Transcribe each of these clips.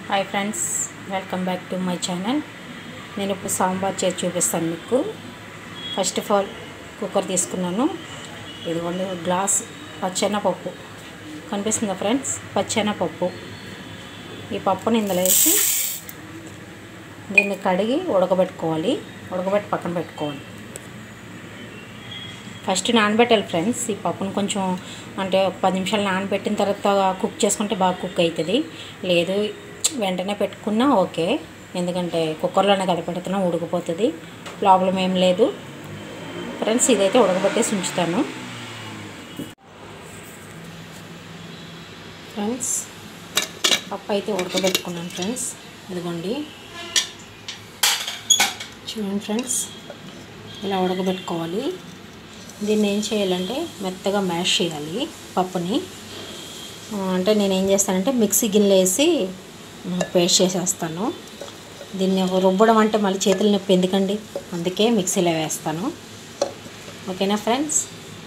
hi friends welcome back to my channel నేను ఇప్పుడు సాంబార్ చేసి చూపిస్తాను మీకు ఫస్ట్ ఆఫ్ ఆల్ కుక్కర్ తీసుకున్నాను ఇదిగోండి ఒక గ్లాస్ పచ్చెనపప్పు కనిపిస్తుందా ఫ్రెండ్స్ పచ్చెనపప్పు ఈ పప్పుని ఇందులో వేసి దీన్ని కడిగి ఉడకబెట్టుకోవాలి ఉడకబెట్టి పక్కన పెట్టుకోవాలి ఫస్ట్ నానబెట్టాలి ఫ్రెండ్స్ ఈ పప్పును కొంచెం అంటే ఒక పది నిమిషాలు నానబెట్టిన తర్వాత కుక్ చేసుకుంటే బాగా కుక్ అవుతుంది లేదు వెంటనే పెట్టుకున్నా ఓకే ఎందుకంటే కుక్కర్లోనే కదా పెడుతున్నా ఉడికిపోతుంది ప్రాబ్లం ఏం లేదు ఫ్రెండ్స్ ఇదైతే ఉడకబెట్టేసి ఉంచుతాను ఫ్రెండ్స్ పప్పు అయితే ఉడకబెట్టుకున్నాను ఫ్రెండ్స్ ఇదిగోండి చూడండి ఫ్రెండ్స్ ఇలా ఉడకబెట్టుకోవాలి దీన్ని ఏం చేయాలంటే మెత్తగా మ్యాష్ చేయాలి పప్పుని ఆ, అంటే నేను ఏం చేస్తానంటే మిక్సీ గిన్నెలో వేసి పేస్ట్ చేసేస్తాను దీన్ని రుబ్బడం అంటే మళ్ళీ చేతులు నొప్పి ఎందుకండి అందుకే మిక్సీలో వేస్తాను ఓకేనా ఫ్రెండ్స్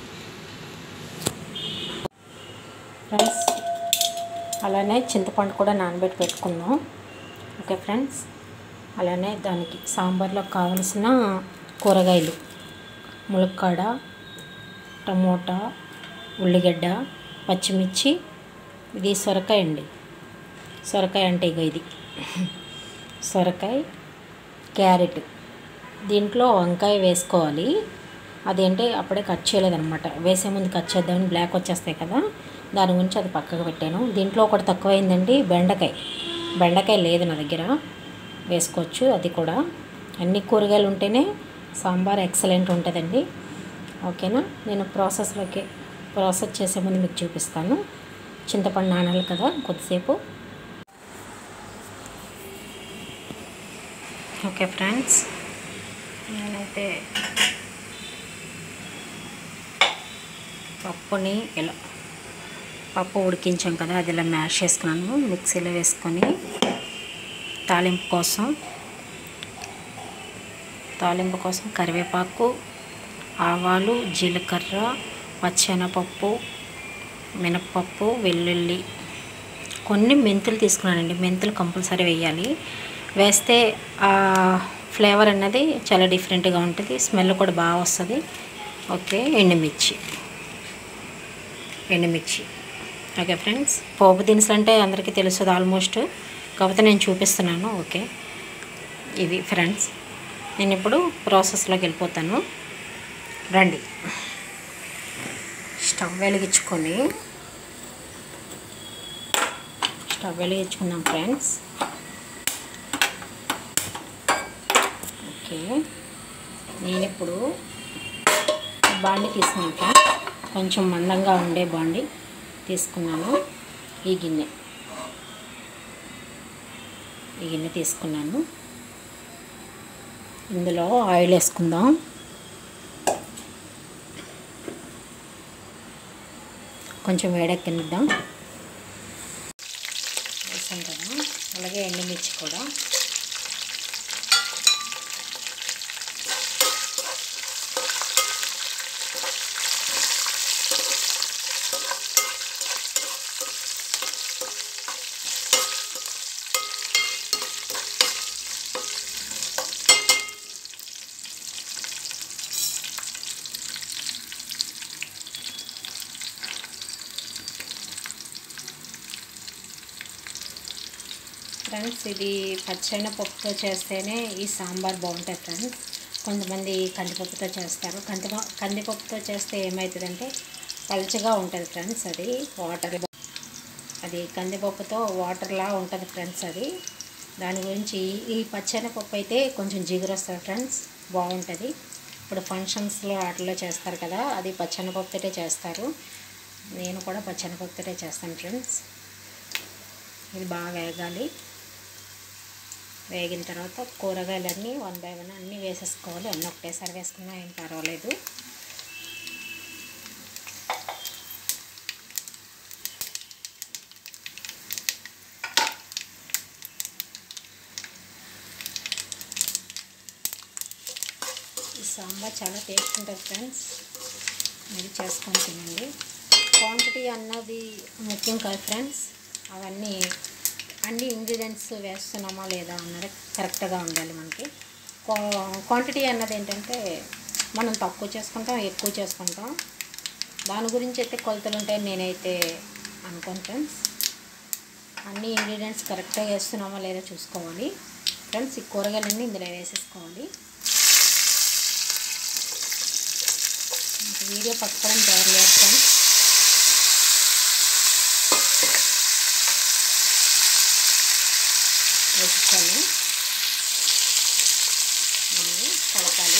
ఫ్రెండ్స్ అలానే చింతపండు కూడా నానబెట్టి పెట్టుకుందాం ఓకే ఫ్రెండ్స్ అలానే దానికి సాంబార్లో కావలసిన కూరగాయలు ములక్కాడ టమోటా ఉల్లిగడ్డ పచ్చిమిర్చి ఇది సొరకాయ అండి సొరకాయ అంటే ఇక ఇది సొరకాయ క్యారెట్ దీంట్లో వంకాయ వేసుకోవాలి అదేంటి అప్పుడే కట్ చేయలేదన్నమాట వేసే ముందు కట్ చేద్దామని బ్లాక్ వచ్చేస్తాయి కదా దాని గురించి అది పక్కకు పెట్టాను దీంట్లో ఒకటి తక్కువైందండి బెండకాయ బెండకాయ లేదు నా దగ్గర వేసుకోవచ్చు అది కూడా అన్ని కూరగాయలు ఉంటేనే సాంబార్ ఎక్సలెంట్ ఉంటుందండి ఓకేనా నేను ప్రాసెస్లోకి ప్రాసెస్ చేసే ముందు మీకు చూపిస్తాను చింతపండు నానాలి కదా కొద్దిసేపు ఓకే ఫ్రెండ్స్ నేనైతే పప్పుని ఇలా పప్పు ఉడికించాం కదా అది ఇలా మ్యాష్ చేసుకున్నాను మిక్సీలో వేసుకొని తాలింపు కోసం తాలింపు కోసం కరివేపాకు ఆవాలు జీలకర్ర పచ్చెనపప్పు మినప్పప్పు వెల్లుల్లి కొన్ని మెంతులు తీసుకున్నానండి మెంతులు కంపల్సరీ వేయాలి వేస్తే ఆ ఫ్లేవర్ అన్నది చాలా డిఫరెంట్గా ఉంటుంది స్మెల్ కూడా బాగా వస్తుంది ఓకే ఎండుమిర్చి ఎండుమిర్చి ఓకే ఫ్రెండ్స్ పోపు దినుసులు అంటే అందరికీ తెలుస్తుంది ఆల్మోస్ట్ కాకపోతే నేను చూపిస్తున్నాను ఓకే ఇవి ఫ్రెండ్స్ నేను ఇప్పుడు ప్రాసెస్లోకి వెళ్ళిపోతాను రండి స్టవ్ వెలిగించుకొని స్టవ్ వెలిగించుకుందాం ఫ్రెండ్స్ ఓకే నేను ఇప్పుడు బాండి తీసుకున్నాను ఫ్రెండ్స్ కొంచెం మందంగా ఉండే బాండి తీసుకున్నాను ఈ గిన్నె ఈ గిన్నె తీసుకున్నాను ఇందులో ఆయిల్ వేసుకుందాం కొంచెం వేడెక్కిద్దాం వేసాం కదా అలాగే ఎండుమిర్చి కూడా ఫ్రెండ్స్ ఇది పచ్చని పప్పుతో చేస్తేనే ఈ సాంబార్ బాగుంటుంది ఫ్రెండ్స్ కొంతమంది కందిపప్పుతో చేస్తారు కంది కందిపప్పుతో చేస్తే ఏమవుతుందంటే పలుచగా ఉంటుంది ఫ్రెండ్స్ అది వాటర్ అది కందిపప్పుతో వాటర్లా ఉంటుంది ఫ్రెండ్స్ అది దాని గురించి ఈ పచ్చని పప్పు అయితే కొంచెం జిగురు వస్తుంది ఫ్రెండ్స్ బాగుంటుంది ఇప్పుడు ఫంక్షన్స్లో వాటిలో చేస్తారు కదా అది పచ్చని పప్పుతోటే చేస్తారు నేను కూడా పచ్చని పప్పుతోటే చేస్తాను ఫ్రెండ్స్ ఇది బాగా వేగాలి వేగిన తర్వాత కూరగాయలన్నీ వన్ బై వన్ అన్నీ వేసేసుకోవాలి అన్నీ ఒకటేసారి వేసుకున్నా ఏం పర్వాలేదు ఈ సాంబార్ చాలా టేస్ట్ ఉంటుంది ఫ్రెండ్స్ మీరు చేసుకొని తినండి క్వాంటిటీ అన్నది ముఖ్యం కాదు ఫ్రెండ్స్ అవన్నీ అన్ని ఇంగ్రీడియంట్స్ వేస్తున్నామా లేదా అన్నది కరెక్ట్గా ఉండాలి మనకి క్వా- క్వాంటిటీ అన్నది ఏంటంటే మనం తక్కువ చేసుకుంటాం ఎక్కువ చేసుకుంటాం దాని గురించి అయితే కొలతలు ఉంటాయని నేనైతే అనుకోను ఫ్రెండ్స్ అన్ని ఇంగ్రీడియంట్స్ కరెక్ట్గా వేస్తున్నామా లేదా చూసుకోవాలి ఫ్రెండ్స్ ఈ కూరగాయలన్నీ ఇందులో వేసేసుకోవాలి ఇంక వీడియో పట్టుకోవడం జరగలేదు ఫ్రెండ్స్ వేసుకోవాలి ఇవి కలపాలి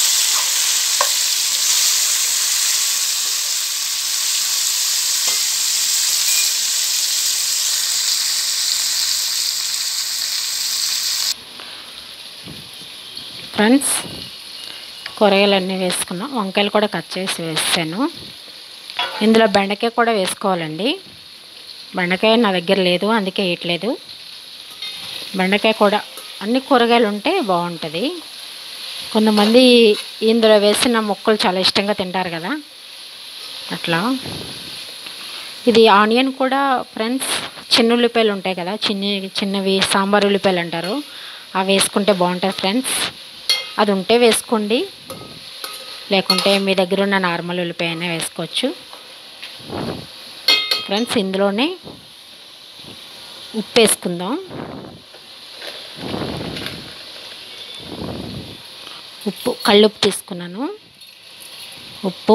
ఫ్రెండ్స్ కూరగాయలు అన్నీ వేసుకున్నాం వంకాయలు కూడా కట్ చేసి వేసాను ఇందులో బెండకాయ కూడా వేసుకోవాలండి బెండకాయ నా దగ్గర లేదు అందుకే వేయట్లేదు బెండకాయ కూడా అన్ని కూరగాయలు ఉంటే బాగుంటుంది కొంతమంది ఇందులో వేసిన ముక్కలు చాలా ఇష్టంగా తింటారు కదా అట్లా ఇది ఆనియన్ కూడా ఫ్రెండ్స్ చిన్న ఉల్లిపాయలు ఉంటాయి కదా చిన్న చిన్నవి సాంబార్ ఉల్లిపాయలు అంటారు అవి వేసుకుంటే బాగుంటుంది ఫ్రెండ్స్ అది ఉంటే వేసుకోండి లేకుంటే మీ దగ్గర ఉన్న నార్మల్ ఉల్లిపాయ అయినా వేసుకోవచ్చు ఫ్రెండ్స్ ఇందులోనే ఉప్పు వేసుకుందాం ఉప్పు కళ్ళుప్పు తీసుకున్నాను ఉప్పు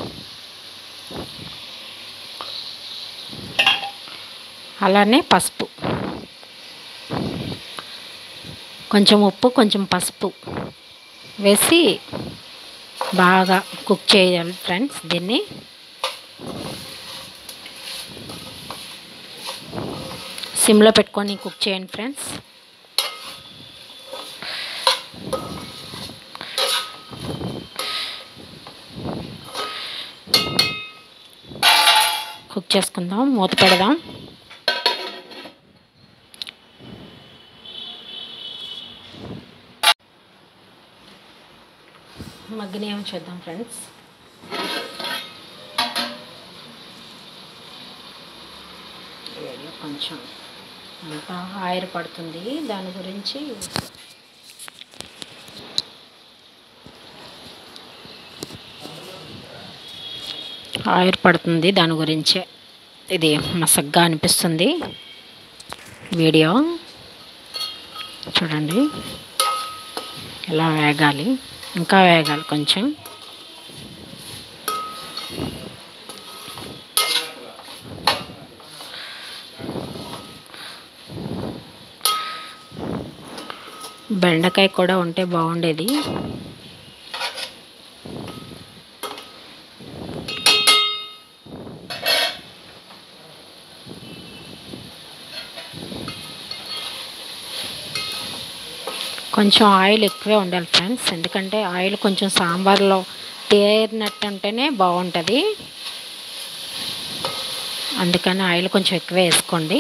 అలానే పసుపు కొంచెం ఉప్పు కొంచెం పసుపు వేసి బాగా కుక్ చేయాలి ఫ్రెండ్స్ దీన్ని సిమ్లో పెట్టుకొని కుక్ చేయండి ఫ్రెండ్స్ కుక్ చేసుకుందాం మూత పెడదాం మగ్గినేమో చూద్దాం ఫ్రెండ్స్ వేడిలో కొంచెం అంతా ఆయిర్ పడుతుంది దాని గురించి ఆయిర్ పడుతుంది దాని గురించే ఇది మసగ్గా అనిపిస్తుంది వీడియో చూడండి ఇలా వేగాలి ఇంకా వేగాలి కొంచెం బెండకాయ కూడా ఉంటే బాగుండేది కొంచెం ఆయిల్ ఎక్కువే ఉండాలి ఫ్రెండ్స్ ఎందుకంటే ఆయిల్ కొంచెం సాంబార్లో తేరినట్టు ఉంటేనే బాగుంటుంది అందుకని ఆయిల్ కొంచెం ఎక్కువ వేసుకోండి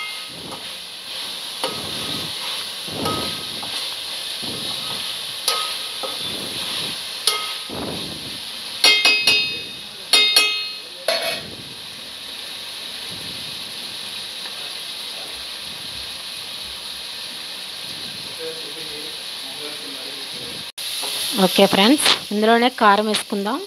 ఓకే ఫ్రెండ్స్ ఇందులోనే కారం వేసుకుందాం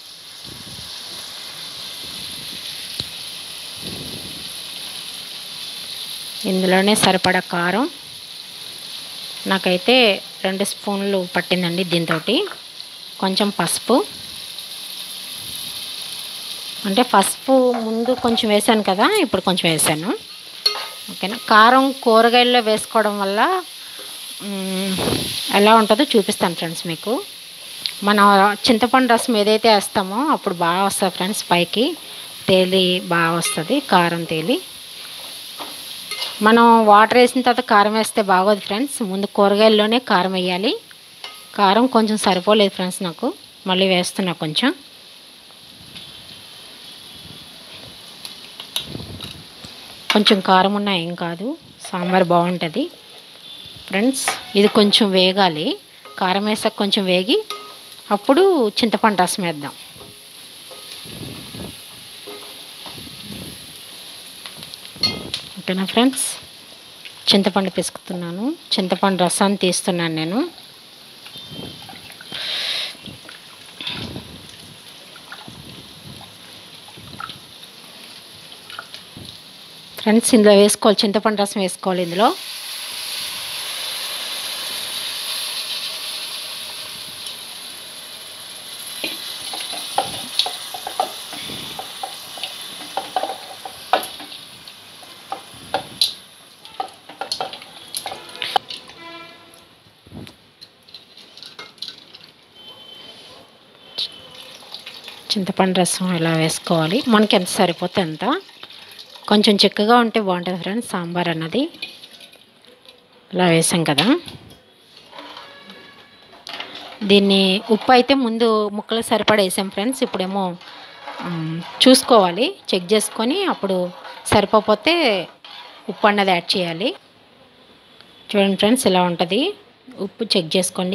ఇందులోనే సరిపడా కారం నాకైతే రెండు స్పూన్లు పట్టిందండి దీంతో కొంచెం పసుపు అంటే పసుపు ముందు కొంచెం వేసాను కదా ఇప్పుడు కొంచెం వేసాను ఓకేనా కారం కూరగాయల్లో వేసుకోవడం వల్ల మ్, ఎలా ఉంటుందో చూపిస్తాను ఫ్రెండ్స్ మీకు మన చింతపండు రసం ఏదైతే వేస్తామో అప్పుడు బాగా వస్తుంది ఫ్రెండ్స్ పైకి తేలి బాగా వస్తుంది కారం తేలి మనం వాటర్ వేసిన తర్వాత కారం వేస్తే బాగోదు ఫ్రెండ్స్ ముందు కూరగాయల్లోనే కారం వేయాలి కారం కొంచెం సరిపోలేదు ఫ్రెండ్స్ నాకు మళ్ళీ వేస్తున్నా కొంచెం కొంచెం కారం ఉన్నా ఏం కాదు సాంబార్ బాగుంటుంది ఫ్రెండ్స్ ఇది కొంచెం వేగాలి కారం వేసాక కొంచెం వేగి అప్పుడు చింతపండు రసం వేద్దాం ఓకేనా ఫ్రెండ్స్ చింతపండు పిసుకుతున్నాను చింతపండు రసాన్ని తీస్తున్నాను నేను ఫ్రెండ్స్ ఇందులో వేసుకోవాలి చింతపండు రసం వేసుకోవాలి ఇందులో చింతపండు రసం ఇలా వేసుకోవాలి మనకి ఎంత సరిపోతే అంత కొంచెం చిక్కగా ఉంటే బాగుంటుంది ఫ్రెండ్స్ సాంబార్ అన్నది ఇలా వేసాం కదా దీన్ని ఉప్పు అయితే ముందు ముక్కలు సరిపడా వేసాం ఫ్రెండ్స్ ఇప్పుడేమో మ్, చూసుకోవాలి చెక్ చేసుకొని అప్పుడు సరిపోతే ఉప్పు అన్నది యాడ్ చేయాలి చూడండి ఫ్రెండ్స్ ఇలా ఉంటుంది ఉప్పు చెక్ చేసుకోండి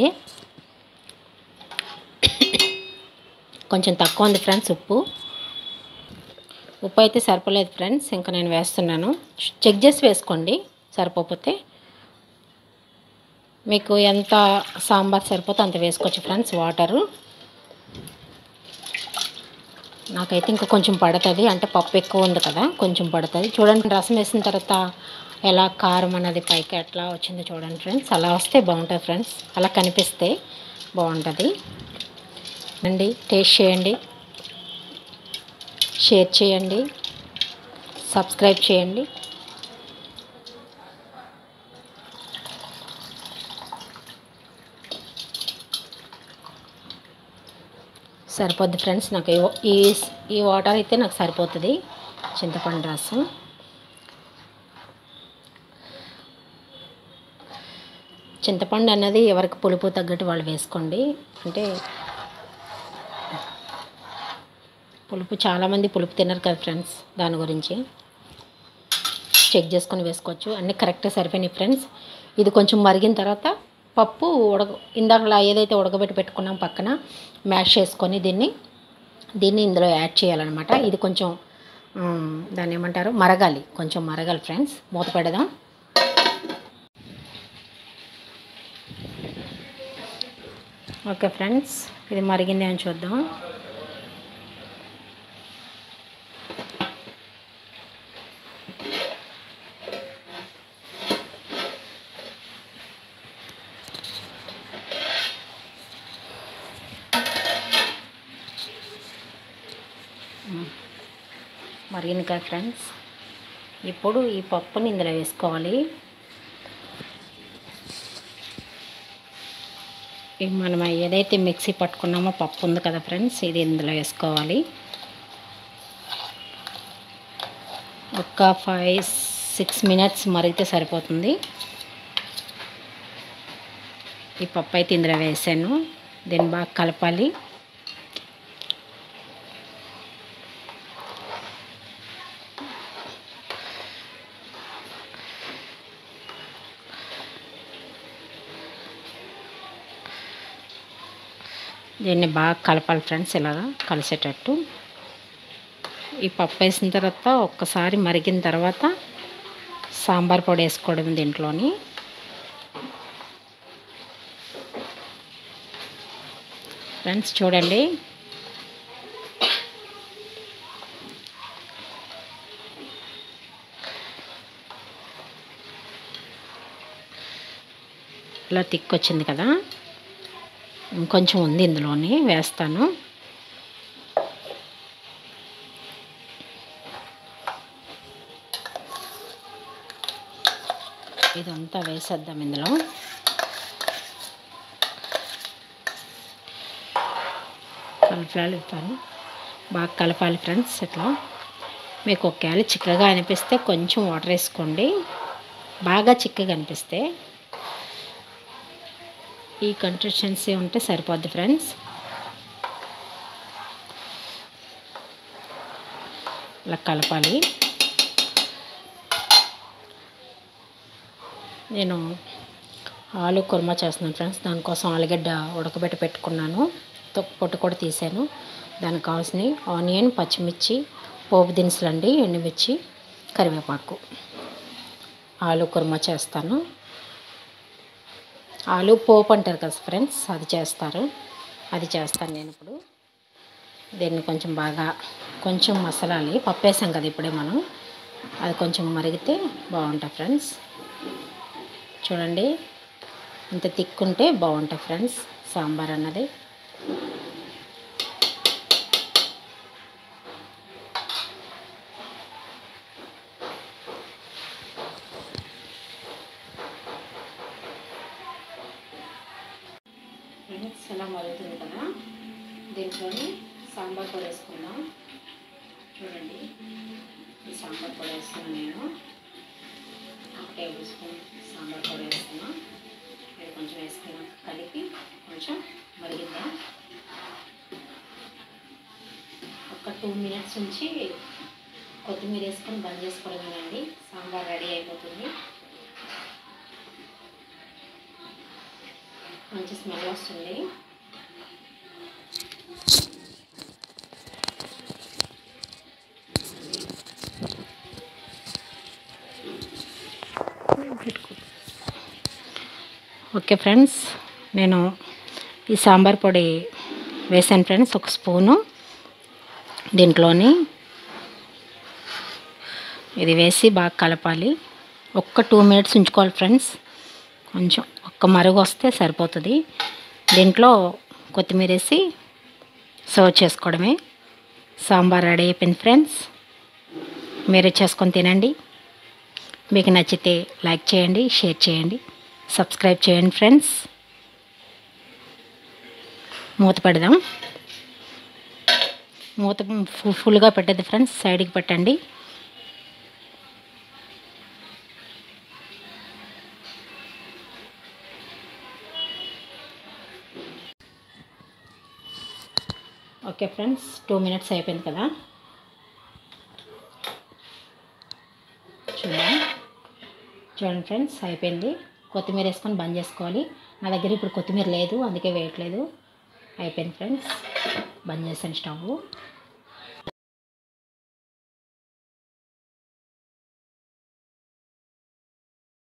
కొంచెం తక్కువ ఉంది ఫ్రెండ్స్ ఉప్పు ఉప్పు అయితే సరిపోలేదు ఫ్రెండ్స్ ఇంకా నేను వేస్తున్నాను చెక్ చేసి వేసుకోండి సరిపోతే మీకు ఎంత సాంబార్ సరిపోతే అంత వేసుకోవచ్చు ఫ్రెండ్స్ వాటరు నాకైతే ఇంకా కొంచెం పడుతుంది అంటే పప్పు ఎక్కువ ఉంది కదా కొంచెం పడుతుంది చూడండి రసం వేసిన తర్వాత ఎలా కారం అన్నది పైకి ఎట్లా వచ్చిందో చూడండి ఫ్రెండ్స్ అలా వస్తే బాగుంటుంది ఫ్రెండ్స్ అలా కనిపిస్తే బాగుంటుంది అండి టేస్ట్ చేయండి షేర్ చేయండి సబ్స్క్రైబ్ చేయండి సరిపోద్ది ఫ్రెండ్స్ నాకు ఈ- ఈ ఈ వాటర్ అయితే నాకు సరిపోతుంది చింతపండు రసం చింతపండు అన్నది ఎవరికి పులుపు తగ్గట్టు వాళ్ళు వేసుకోండి అంటే పులుపు చాలామంది పులుపు తినరు కదా ఫ్రెండ్స్ దాని గురించి చెక్ చేసుకొని వేసుకోవచ్చు అన్నీ కరెక్ట్గా సరిపోయినాయి ఫ్రెండ్స్ ఇది కొంచెం మరిగిన తర్వాత పప్పు ఉడక ఇందాకలా ఏదైతే ఉడకబెట్టి పెట్టుకున్నాం పక్కన మ్యాష్ చేసుకొని దీన్ని దీన్ని ఇందులో యాడ్ చేయాలన్నమాట ఇది కొంచెం ఉమ్, దాన్ని ఏమంటారు మరగాలి కొంచెం మరగాలి ఫ్రెండ్స్ మూత పెడదాం ఓకే ఫ్రెండ్స్ ఇది మరిగింది అని చూద్దాం మరిగింది కదా ఫ్రెండ్స్ ఇప్పుడు ఈ పప్పుని ఇందులో వేసుకోవాలి ఇవి మనం ఏదైతే మిక్సీ పట్టుకున్నామో పప్పు ఉంది కదా ఫ్రెండ్స్ ఇది ఇందులో వేసుకోవాలి ఒక ఫైవ్ సిక్స్ మినిట్స్ మరిగితే సరిపోతుంది ఈ పప్పు అయితే ఇందులో వేసాను దీన్ని బాగా కలపాలి దీన్ని బాగా కలపాలి ఫ్రెండ్స్ ఇలాగా కలిసేటట్టు ఈ పప్పు వేసిన తర్వాత ఒక్కసారి మరిగిన తర్వాత సాంబార్ పొడి వేసుకోవడం దీంట్లోని ఫ్రెండ్స్ చూడండి ఇలా తిక్కు వచ్చింది కదా ఇంకొంచెం ఉంది ఇందులోని వేస్తాను ఇదంతా వేసేద్దాం ఇందులో కలపాలి పని బాగా కలపాలి ఫ్రెండ్స్ ఇట్లా మీకు ఒకవేళ చిక్కగా అనిపిస్తే కొంచెం వాటర్ వేసుకోండి బాగా చిక్కగా అనిపిస్తే ఈ కన్సిస్టెన్సీ ఉంటే సరిపోద్ది ఫ్రెండ్స్ ఇలా కలపాలి నేను ఆలు కుర్మా చేస్తున్నాను ఫ్రెండ్స్ దానికోసం ఆలుగడ్డ ఉడకబెట్టి పెట్టుకున్నాను తొక్కు పొట్టు కూడా తీసాను దానికి కావాల్సినవి ఆనియన్ పచ్చిమిర్చి పోపు దినుసులు అండి ఎండుమిర్చి కరివేపాకు ఆలు కుర్మా చేస్తాను ఆలు పోపు అంటారు కదా ఫ్రెండ్స్ అది చేస్తారు అది చేస్తాను నేను ఇప్పుడు దీన్ని కొంచెం బాగా కొంచెం మసలాలి పప్పు వేసాం కదా ఇప్పుడే మనం అది కొంచెం మరిగితే బాగుంటుంది ఫ్రెండ్స్ చూడండి ఇంత తిక్కుంటే బాగుంటుంది ఫ్రెండ్స్ సాంబార్ అన్నది ఫ్రెండ్స్ ఎలా మరుగుతుంది కదా దీంట్లోని సాంబార్ పొడి వేసుకుందాం చూడండి ఈ సాంబార్ పొడి వేస్తున్నాను నేను ఒక టేబుల్ స్పూన్ సాంబార్ పొడి వేస్తున్నా ఇది కొంచెం వేసుకున్నాం కలిపి కొంచెం మరిగిద్దాం ఒక టూ మినిట్స్ ఉంచి కొత్తిమీర వేసుకొని బంద్ చేసుకోవడమేనండి సాంబార్ రెడీ అయిపోతుంది మంచి స్మెల్ వస్తుంది ఓకే ఫ్రెండ్స్ నేను ఈ సాంబార్ పొడి వేసాను ఫ్రెండ్స్ ఒక స్పూను దీంట్లోని ఇది వేసి బాగా కలపాలి ఒక్క టూ మినిట్స్ ఉంచుకోవాలి ఫ్రెండ్స్ కొంచెం ఒక్క మరుగు వస్తే సరిపోతుంది దీంట్లో కొత్తిమీర వేసి సర్వ్ చేసుకోవడమే సాంబార్ రెడీ అయిపోయింది ఫ్రెండ్స్ మీరే చేసుకొని తినండి మీకు నచ్చితే లైక్ చేయండి షేర్ చేయండి సబ్స్క్రైబ్ చేయండి ఫ్రెండ్స్ మూత పెడదాం మూత ఫు- ఫుల్గా పెట్టద్దు ఫ్రెండ్స్ సైడ్కి పెట్టండి ఓకే ఫ్రెండ్స్ టూ మినిట్స్ అయిపోయింది కదా చూద్దాం చూడండి ఫ్రెండ్స్ అయిపోయింది కొత్తిమీర వేసుకొని బంద్ చేసుకోవాలి నా దగ్గర ఇప్పుడు కొత్తిమీర లేదు అందుకే వేయట్లేదు అయిపోయింది ఫ్రెండ్స్ బంద్ చేశాను స్టవ్